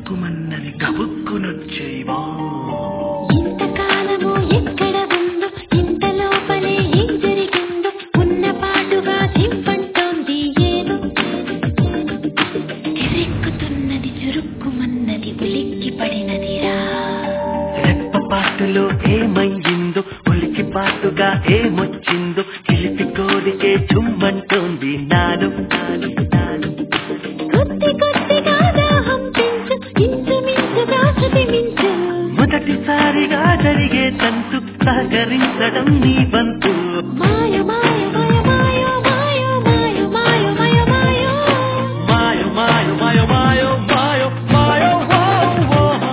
టుపుక్కుమన్నది గబుక్కునొచ్చేవా ఇంతకాలము ఎక్కడ ఉందో ఇంత లోపలే ఏం జరిగిందో ఉన్న పాటుగా చింపంటోంది ఏదో కిరెక్కుతున్నది చురుక్కుమన్నది ఉలిక్కి పడినదిరా రెప్పపాటులో ఏమయ్యిందో ఉలికి పాటుగా ఏమొచ్చిందో కిలిపి కోరికే చుమ్మంటోంది నాలో నాలో, నాలో. కొద్ది కొద్దిగా దాహం పెంచు ఇంచుమించుగా శృతి మించు మొదటిసారిగా జరిగే తంతు సహకరించడం నీ బంతు మాయ మాయ మాయ మాయ మాయ మాయ మాయ మాయ మాయ మాయో మాయో మాయో మాయో మాయో మాయో ఓ, ఓ.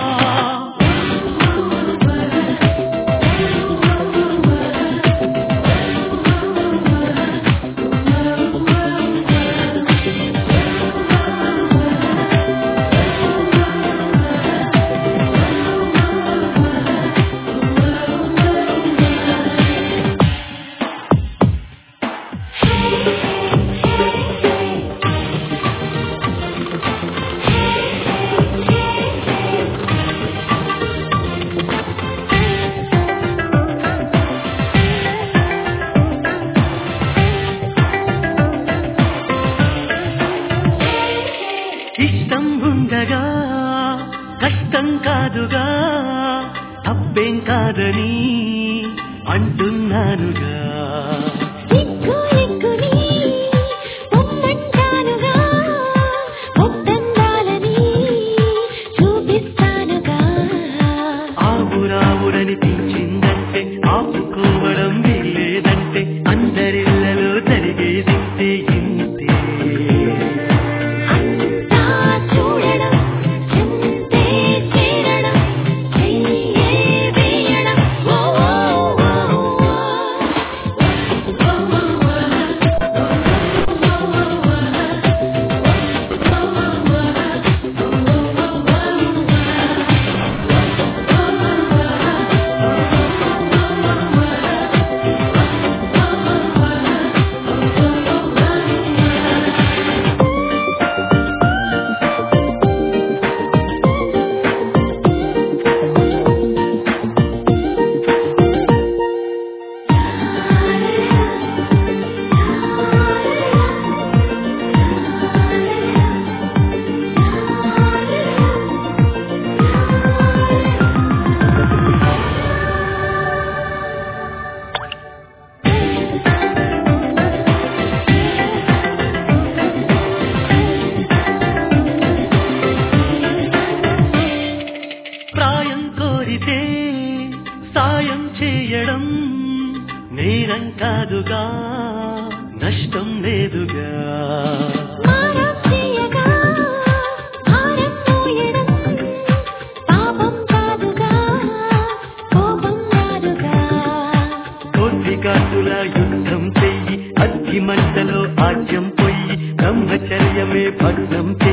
ఇష్టం ఉండగా కష్టం కాదుగా తప్పేం కాదని అంటున్నానుగా సిగ్గు ఎక్కుని పొమ్మంటానుగా పొద్దందాలని చూపిస్తానుగా ఆవురావురనిపించిందంటే ఆపుకోవడం వీల్లేదంటే అందరిళ్లలో జరిగేదింతే ఇంతే అంతా చూడడం చెంతే చేరడం చెయ్యే వేయడం ఓ ఓ ప్రాయం కోరితే సాయం చేయడం నేరం కాదుగా నష్టం లేదుగా మారం చేయగా భారం మోయడం పాపం కాదుగా కోపం రాదుగా కోటికాటుల యుద్ధం చెయ్యి అగ్గి మంటలో ఆజ్యం పొయ్యి బ్రహ్మచర్యమే భగ్నం